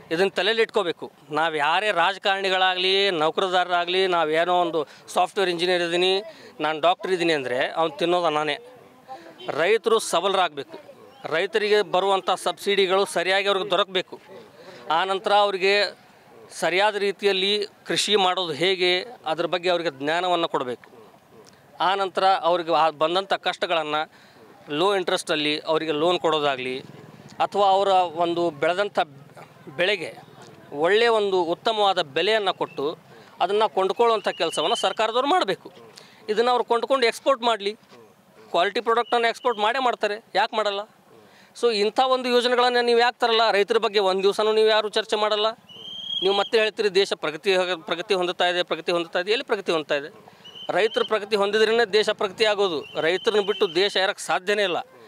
ಇದನ್ನು ತಲೆಯಲ್ಲಿ ಇಟ್ಕೋಬೇಕು ನಾವು ಯಾರೇ ರಾಜಕಾರಣಿಗಳಾಗಲಿ ನೌಕರದಾರರಾಗಲಿ ನಾವೇನೋ ಒಂದು ಸಾಫ್ಟ್ವೇರ್ ಇಂಜಿನಿಯರ್ ಇದ್ದೀನಿ ನಾನು ಡಾಕ್ಟರ್ ಇದ್ದೀನಿ ಅಂದರೆ ಅವ್ನು ತಿನ್ನೋದು ನಾನೇ ರೈತರು ಸಬಲರಾಗಬೇಕು ರೈತರಿಗೆ ಬರುವಂಥ ಸಬ್ಸಿಡಿಗಳು ಸರಿಯಾಗಿ ಅವ್ರಿಗೆ ದೊರಕಬೇಕು ಆನಂತರ ಅವರಿಗೆ ಸರಿಯಾದ ರೀತಿಯಲ್ಲಿ ಕೃಷಿ ಮಾಡೋದು ಹೇಗೆ ಅದ್ರ ಬಗ್ಗೆ ಅವರಿಗೆ ಜ್ಞಾನವನ್ನು ಕೊಡಬೇಕು ಆ ನಂತರ ಅವ್ರಿಗೆ ಆ ಬಂದಂಥ ಕಷ್ಟಗಳನ್ನು ಲೋ ಇಂಟ್ರೆಸ್ಟಲ್ಲಿ ಅವರಿಗೆ ಲೋನ್ ಕೊಡೋದಾಗಲಿ ಅಥವಾ ಅವರ ಒಂದು ಬೆಳೆದಂಥ ಬೆಳೆಗೆ ಒಳ್ಳೆಯ ಒಂದು ಉತ್ತಮವಾದ ಬೆಲೆಯನ್ನು ಕೊಟ್ಟು ಅದನ್ನು ಕೊಂಡ್ಕೊಳ್ಳುವಂಥ ಕೆಲಸವನ್ನು ಸರ್ಕಾರದವ್ರು ಮಾಡಬೇಕು ಇದನ್ನು ಅವ್ರು ಕೊಂಡ್ಕೊಂಡು ಎಕ್ಸ್ಪೋರ್ಟ್ ಮಾಡಲಿ ಕ್ವಾಲಿಟಿ ಪ್ರಾಡಕ್ಟನ್ನು ಎಕ್ಸ್ಪೋರ್ಟ್ ಮಾಡೇ ಮಾಡ್ತಾರೆ ಯಾಕೆ ಮಾಡಲ್ಲ ಸೊ ಇಂಥ ಒಂದು ಯೋಜನೆಗಳನ್ನು ನೀವು ಯಾಕೆ ತರಲ್ಲ ರೈತರ ಬಗ್ಗೆ ಒಂದು ದಿವಸನೂ ನೀವು ಯಾರು ಚರ್ಚೆ ಮಾಡಲ್ಲ ನೀವು ಮತ್ತೆ ಹೇಳ್ತೀರಿ ದೇಶ ಪ್ರಗತಿ ಪ್ರಗತಿ ಹೊಂದುತ್ತಾ ಇದೆ ಪ್ರಗತಿ ಹೊಂದುತ್ತಾ ಇದೆ ಎಲ್ಲಿ ಪ್ರಗತಿ ಹೊಂದುತ್ತಾ ಇದೆ ರೈತರು ಪ್ರಗತಿ ಹೊಂದಿದ್ರೇ ದೇಶ ಪ್ರಗತಿ ಆಗೋದು ರೈತರನ್ನ ಬಿಟ್ಟು ದೇಶ ಇರೋಕ್ಕೆ ಸಾಧ್ಯನೇ ಇಲ್ಲ